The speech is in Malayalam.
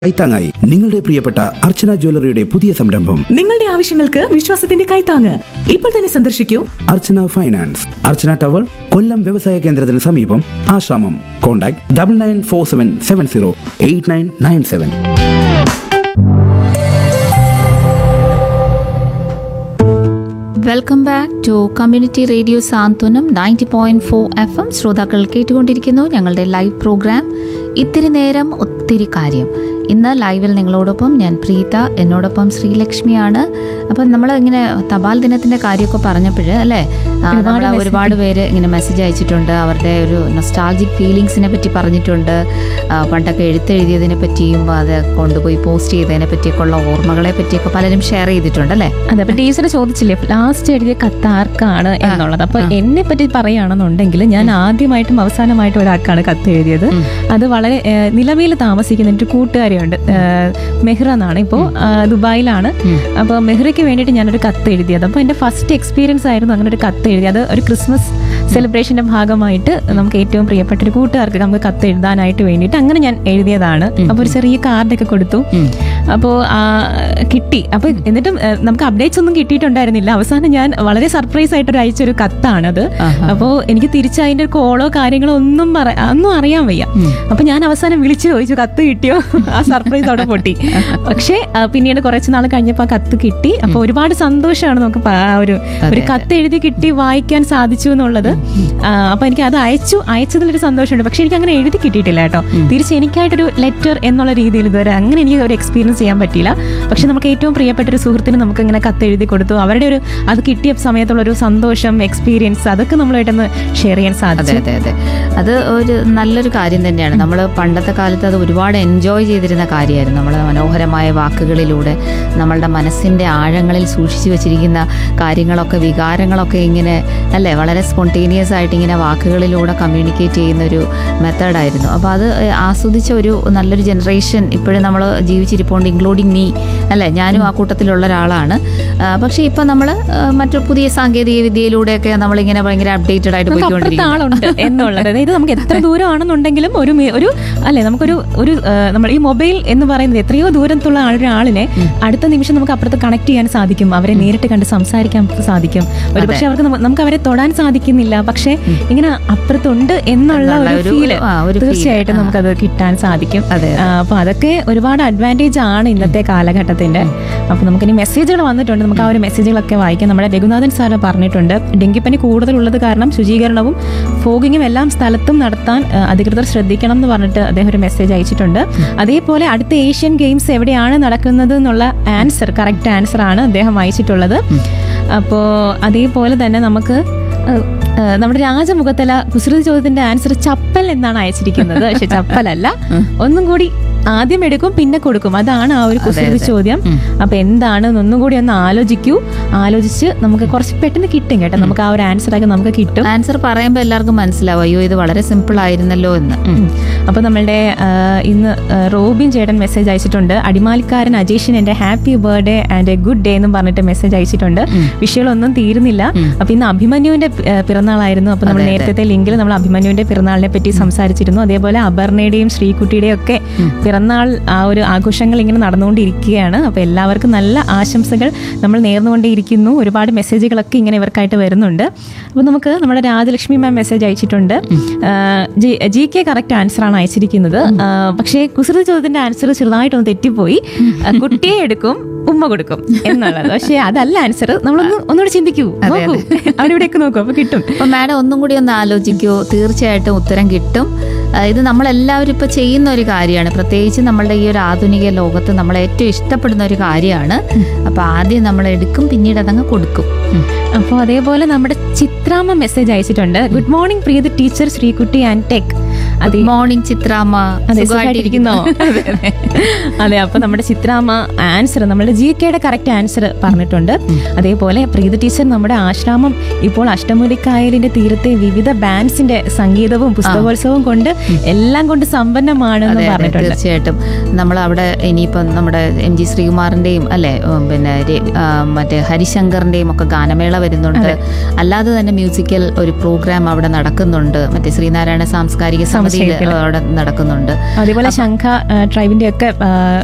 കൈത്താങ്ങായി നിങ്ങളുടെ പ്രിയപ്പെട്ട അർച്ചന ജ്വല്ലറിയുടെ പുതിയ സംരംഭം നിങ്ങളുടെ ആവശ്യങ്ങൾക്ക് വിശ്വാസത്തിന്റെ കൈത്താങ്ങ് ഇപ്പോൾ തന്നെ സന്ദർശിക്കൂ അർച്ചന ഫൈനാൻസ് അർച്ചന ടവർ കൊല്ലം വ്യവസായ കേന്ദ്രത്തിന് സമീപം ആശ്രമം contact double nine four seven seven zero eight nine nine seven welcome back to community radio Santhwanam ninety point four F M ശ്രോതാക്കൾ കേട്ടുകൊണ്ടിരിക്കുന്നു ഞങ്ങളുടെ ലൈവ് പ്രോഗ്രാം ഇത്തിരി നേരം ഒത്തിരി കാര്യം ഇന്ന് ലൈവിൽ നിങ്ങളോടൊപ്പം ഞാൻ പ്രീത എന്നോടൊപ്പം ശ്രീലക്ഷ്മിയാണ് അപ്പം നമ്മൾ ഇങ്ങനെ തപാൽ ദിനത്തിൻ്റെ കാര്യമൊക്കെ പറഞ്ഞപ്പോൾ അല്ലേ ആ, നമ്മള് ഒരുപാട് പേര് ഇങ്ങനെ മെസ്സേജ് അയച്ചിട്ടുണ്ട് അവരുടെ ഒരു നൊസ്റ്റാൾജിക് ഫീലിങ്സിനെ പറ്റി പറഞ്ഞിട്ടുണ്ട് ആ, പണ്ടൊക്കെ എഴുത്തെഴുതിയതിനെ പറ്റിയും അത് കൊണ്ടുപോയി പോസ്റ്റ് ചെയ്തതിനെ പറ്റിയൊക്കെ ഉള്ള ഓർമ്മകളെ പറ്റിയൊക്കെ പലരും ഷെയർ ചെയ്തിട്ടുണ്ട് അല്ലേ അതെ അപ്പൊ ടീച്ചർ ചോദിച്ചില്ലേ ലാസ്റ്റ് എഴുതിയ കത്ത് ആർക്കാണ് എന്നുള്ളത് അപ്പൊ എന്നെ പറ്റി പറയുകയാണെന്നുണ്ടെങ്കിൽ ഞാൻ ആദ്യമായിട്ടും അവസാനമായിട്ടും ഒരാൾക്കാണ് കത്ത് എഴുതിയത് അത് വളരെ ഏഹ്, നിലവിൽ താമസിക്കുന്ന എൻ്റെ ഒരു കൂട്ടുകാരിയുണ്ട് ഏഹ്, മെഹ്റ എന്നാണ് ഇപ്പോൾ ദുബായിലാണ് അപ്പോൾ മെഹ്റയ്ക്ക് വേണ്ടിയിട്ട് ഞാനൊരു കത്ത് എഴുതിയത് അപ്പോൾ എൻ്റെ ഫസ്റ്റ് എക്സ്പീരിയൻസ് ആയിരുന്നു അങ്ങനെ ഒരു കത്ത് എഴുതിയത് ഒരു ക്രിസ്മസ് സെലിബ്രേഷന്റെ ഭാഗമായിട്ട് നമുക്ക് ഏറ്റവും പ്രിയപ്പെട്ട ഒരു കൂട്ടുകാർക്ക് നമുക്ക് കത്ത് എഴുതാനായിട്ട് വേണ്ടിയിട്ട് അങ്ങനെ ഞാൻ എഴുതിയതാണ് അപ്പോൾ ഒരു ചെറിയ കാർഡൊക്കെ കൊടുത്തു അപ്പോൾ കിട്ടി അപ്പോൾ എന്നിട്ടും ഏഹ്, നമുക്ക് അപ്ഡേറ്റ്സ് ഒന്നും കിട്ടിയിട്ടുണ്ടായിരുന്നില്ല അവസാനം ഞാൻ വളരെ സർപ്രൈസ് ആയിട്ട് ഒരു അയച്ചൊരു കത്താണത് അപ്പോൾ എനിക്ക് തിരിച്ച് അതിന്റെ ഒരു കോളോ കാര്യങ്ങളോ ഒന്നും പറ ഒന്നും അറിയാൻ വയ്യ അപ്പൊ ഞാൻ അവസാനം വിളിച്ചു ചോദിച്ചു കത്ത് കിട്ടിയോ ആ സർപ്രൈസ് അവിടെ പൊട്ടി പക്ഷേ ആ, പിന്നീട് കുറച്ച് നാൾ കഴിഞ്ഞപ്പോൾ ആ കത്ത് കിട്ടി അപ്പോൾ ഒരുപാട് സന്തോഷമാണ് നമുക്ക് പ- ആ ഒരു ഒരു കത്ത് എഴുതി കിട്ടി വായിക്കാൻ സാധിച്ചു എന്നുള്ളത് ആ, അപ്പൊ എനിക്ക് അത് അയച്ചു അയച്ചതിലൊരു സന്തോഷമുണ്ട് പക്ഷെ എനിക്ക് അങ്ങനെ എഴുതി കിട്ടിയിട്ടില്ല കേട്ടോ തിരിച്ച് എനിക്കായിട്ടൊരു ലെറ്റർ എന്നുള്ള രീതിയിൽ ഇതുവരെ അങ്ങനെ എനിക്ക് ഒരു എക്സ്പീരിയൻസ് ചെയ്യാൻ പറ്റിയില്ല പക്ഷെ നമുക്ക് ഏറ്റവും പ്രിയപ്പെട്ട ഒരു സുഹൃത്തിന് നമുക്ക് ഇങ്ങനെ കത്ത് എഴുതി കൊടുത്തു അവരുടെ ഒരു അത് കിട്ടിയ സമയത്തുള്ള ഒരു സന്തോഷം എക്സ്പീരിയൻസ് അതൊക്കെ നമ്മളായിട്ടൊന്ന് ഷെയർ ചെയ്യാൻ അതെ സാധിച്ചു അതെ അതെ അത് ഒരു നല്ലൊരു കാര്യം തന്നെയാണ് നമ്മൾ പണ്ടത്തെ കാലത്ത് അത് ഒരുപാട് എൻജോയ് ചെയ്തിരുന്ന കാര്യമായിരുന്നു നമ്മൾ മനോഹരമായ വാക്കുകളിലൂടെ നമ്മളുടെ മനസ്സിൻ്റെ ആഴങ്ങളിൽ സൂക്ഷിച്ചു വെച്ചിരിക്കുന്ന കാര്യങ്ങളൊക്കെ വികാരങ്ങളൊക്കെ ഇങ്ങനെ അല്ലേ വളരെ സ്പോണ്ടേനിയസ് ആയിട്ട് ഇങ്ങനെ വാക്കുകളിലൂടെ കമ്മ്യൂണിക്കേറ്റ് ചെയ്യുന്ന ഒരു മെത്തേഡായിരുന്നു അപ്പോൾ അത് ആസ്വദിച്ച ഒരു നല്ലൊരു ജനറേഷൻ ഇപ്പോഴും നമ്മൾ ജീവിച്ചിരിപ്പുണ്ട് ഇൻക്ലൂഡിങ് മീ അല്ലേ ഞാനും ആ കൂട്ടത്തിലുള്ള ഒരാളാണ് ആ, പക്ഷേ ഇപ്പം നമ്മൾ മറ്റു പുതിയ സാങ്കേതിക വിദ്യയിലൂടെയൊക്കെ നമ്മളിങ്ങനെ ഭയങ്കര അപ്ഡേറ്റഡ് ആയിട്ട് നമുക്ക് അപ്പുറത്ത് പോയിക്കൊണ്ടിരിക്കുന്നു ആളുണ്ട് എന്നുള്ളത് അതായത് നമുക്ക് എത്ര ദൂരമാണെന്നുണ്ടെങ്കിലും ഒരു മി- ഒരു അല്ലെ നമുക്കൊരു ഒരു ആ, നമ്മൾ ഈ മൊബൈൽ എന്ന് പറയുന്നത് എത്രയോ ദൂരത്തുള്ള ആ ഒരാളിനെ അടുത്ത നിമിഷം നമുക്ക് അപ്പുറത്ത് കണക്ട് ചെയ്യാൻ സാധിക്കും അവരെ നേരിട്ട് കണ്ട് സംസാരിക്കാൻ സാധിക്കും ഒരു പക്ഷെ അവർക്ക് നമ്മ- നമുക്ക് അവരെ തൊടാൻ സാധിക്കുന്നില്ല പക്ഷെ ഇങ്ങനെ അപ്പുറത്തുണ്ട് എന്നുള്ള എന്നുള്ള ഒരു ഒരു- ഫീല് ആ, ഒരു feel. തീർച്ചയായിട്ടും നമുക്കത് കിട്ടാൻ സാധിക്കും അതെ, ആ, അപ്പൊ അതൊക്കെ ഒരുപാട് അഡ്വാൻറ്റേജ് ആണ് ഇന്നത്തെ കാലഘട്ടത്തിന്റെ അപ്പൊ നമുക്കിനി മെസ്സേജുകൾ വന്നിട്ടുണ്ട് നമുക്ക് ആ ഒരു മെസ്സേജുകളൊക്കെ വായിക്കാം നമ്മുടെ രഘുനാഥൻ സാറ് പറഞ്ഞിട്ടുണ്ട് ഡെങ്കിപ്പനി കൂടുതലുള്ളത് കാരണം ശുചീകരണവും ഫോഗിങ്ങും എല്ലാം സ്ഥലത്തും നടത്താൻ ആ, അധികൃതർ ശ്രദ്ധിക്കണം എന്ന് പറഞ്ഞിട്ട് അദ്ദേഹം ഒരു മെസ്സേജ് അയച്ചിട്ടുണ്ട് അതേപോലെ അടുത്ത ഏഷ്യൻ ഗെയിംസ് എവിടെയാണ് നടക്കുന്നത് എന്നുള്ള ആൻസർ കറക്റ്റ് ആൻസർ ആണ് അദ്ദേഹം അയച്ചിട്ടുള്ളത് അപ്പോൾ അതേപോലെ തന്നെ നമുക്ക് ആ, ആ, നമ്മുടെ രാജമുഖത്തല കുസൃതി ചോദ്യത്തിന്റെ ആൻസർ ചപ്പൽ എന്നാണ് അയച്ചിരിക്കുന്നത് പക്ഷെ ചപ്പലല്ല ഒന്നും കൂടി ആദ്യം എടുക്കും പിന്നെ കൊടുക്കും അതാണ് ആ ഒരു കുസൃതി ചോദ്യം അപ്പൊ എന്താണ് ഒന്നും കൂടി ഒന്ന് ആലോചിക്കൂ ആലോചിച്ച് നമുക്ക് കുറച്ച് പെട്ടെന്ന് കിട്ടും കേട്ടോ നമുക്ക് ആ ഒരു ആൻസർ ഒക്കെ നമുക്ക് കിട്ടും ആൻസർ പറയുമ്പോൾ എല്ലാവർക്കും മനസ്സിലാവും അയ്യോ ഇത് വളരെ സിമ്പിൾ ആയിരുന്നല്ലോ എന്ന് ഉം. അപ്പൊ നമ്മളുടെ ആ, ഇന്ന് ആ, റോബിൻ ചേട്ടൻ മെസ്സേജ് അയച്ചിട്ടുണ്ട് അടിമാലിക്കാരൻ അജേഷൻ എന്റെ happy birthday and a good day എന്നും പറഞ്ഞിട്ട് മെസ്സേജ് അയച്ചിട്ടുണ്ട് വിഷയങ്ങളൊന്നും തീരുന്നില്ല അപ്പൊ ഇന്ന് അഭിമന്യുവിന്റെ ആ, പിറന്നാളായിരുന്നു അപ്പൊ നമ്മൾ നേരത്തെ ലിങ്കിൽ നമ്മൾ അഭിമന്യുവിന്റെ പിറന്നാളിനെ പറ്റി സംസാരിച്ചിരുന്നു അതേപോലെ അപർണയുടെയും ശ്രീകുട്ടിയുടെയും ഒക്കെ പിറന്നാൾ ആ ഒരു ആഘോഷങ്ങൾ ഇങ്ങനെ നടന്നുകൊണ്ടിരിക്കുകയാണ് അപ്പൊ എല്ലാവർക്കും നല്ല ആശംസകൾ നമ്മൾ നേർന്നുകൊണ്ടേയിരിക്കുന്നു ഒരുപാട് മെസ്സേജുകളൊക്കെ ഇങ്ങനെ ഇവർക്കായിട്ട് വരുന്നുണ്ട് അപ്പോൾ നമുക്ക് നമ്മുടെ രാജലക്ഷ്മി മാം മെസ്സേജ് അയച്ചിട്ടുണ്ട് ജി കെ കറക്റ്റ് ആൻസർ ആണ് അയച്ചിരിക്കുന്നത് ആ, പക്ഷേ കുസൃതി ചോദ്യത്തിന്റെ ആൻസർ ചെറുതായിട്ടൊന്ന് തെറ്റിപ്പോയി ആ, കുട്ടിയെ എടുക്കും ഉമ്മ കൊടുക്കും എന്നുള്ളത് പക്ഷേ അതല്ല ആൻസർ നമ്മളൊന്ന് ഒന്നുകൂടി ചിന്തിക്കൂ നോക്കൂ അവരിവിടെയൊക്കെ നോക്കൂ അപ്പൊ കിട്ടും അപ്പൊ മാഡം ഒന്നും കൂടി ഒന്ന് ആലോചിക്കൂ തീർച്ചയായിട്ടും ഉത്തരം കിട്ടും ആ, ഇത് നമ്മളെല്ലാവരും ഇപ്പൊ ചെയ്യുന്ന ഒരു കാര്യമാണ് പ്രത്യേകിച്ച് നമ്മളുടെ ഈ ഒരു ആധുനിക ലോകത്ത് നമ്മൾ ഏറ്റവും ഇഷ്ടപ്പെടുന്ന ഒരു കാര്യമാണ് അപ്പൊ ആദ്യം നമ്മൾ എടുക്കും പിന്നീട് അതങ്ങ് കൊടുക്കും ഉം. അപ്പോൾ അതേപോലെ നമ്മുടെ ചിത്രാമ്മ മെസ്സേജ് അയച്ചിട്ടുണ്ട് ഗുഡ് മോർണിംഗ് പ്രിയത് ടീച്ചർ ശ്രീകുട്ടി ആൻഡ് ടെക് അതെ ഗുഡ് മോർണിംഗ് ചിത്രാമ്മ അതെ സുഖമായിട്ടിരിക്കുന്നോ? സുഖമായിട്ടിരിക്കുന്നോ അതെ അപ്പൊ നമ്മുടെ ചിത്രാമ്മ ആൻസർ നമ്മുടെ ജി കെയുടെ കറക്റ്റ് ആൻസർ പറഞ്ഞിട്ടുണ്ട് അതേപോലെ പ്രീത ടീച്ചർ നമ്മുടെ ആശ്രാമം ഇപ്പോൾ അഷ്ടമുടിക്കായലിന്റെ തീരത്തെ വിവിധ ബാൻഡ്സിന്റെ സംഗീതവും പുസ്തകോത്സവവും കൊണ്ട് എല്ലാം കൊണ്ട് സമ്പന്നമാണെന്ന് അതെ, അതെ, പറഞ്ഞിട്ടുണ്ട് തീർച്ചയായിട്ടും നമ്മൾ അവിടെ ഇനിയിപ്പം നമ്മുടെ എം ജി ശ്രീകുമാറിന്റെയും അല്ലെ ഉം, പിന്നെ രെ- ആ, മറ്റേ ഹരിശങ്കറിന്റെയും ഒക്കെ ഗാനമേള വരുന്നുണ്ട് അല്ലാതെ തന്നെ മ്യൂസിക്കൽ ഒരു പ്രോഗ്രാം അവിടെ നടക്കുന്നുണ്ട് മറ്റേ ശ്രീനാരായണ സാംസ്കാരിക സമിതി ആശ്രമത്തിൽ ആശ്രയത്തില്. അവിടെ നടക്കുന്നുണ്ട് അതേപോലെ ശംഖ ട്രൈബിന്റെ ഒക്കെ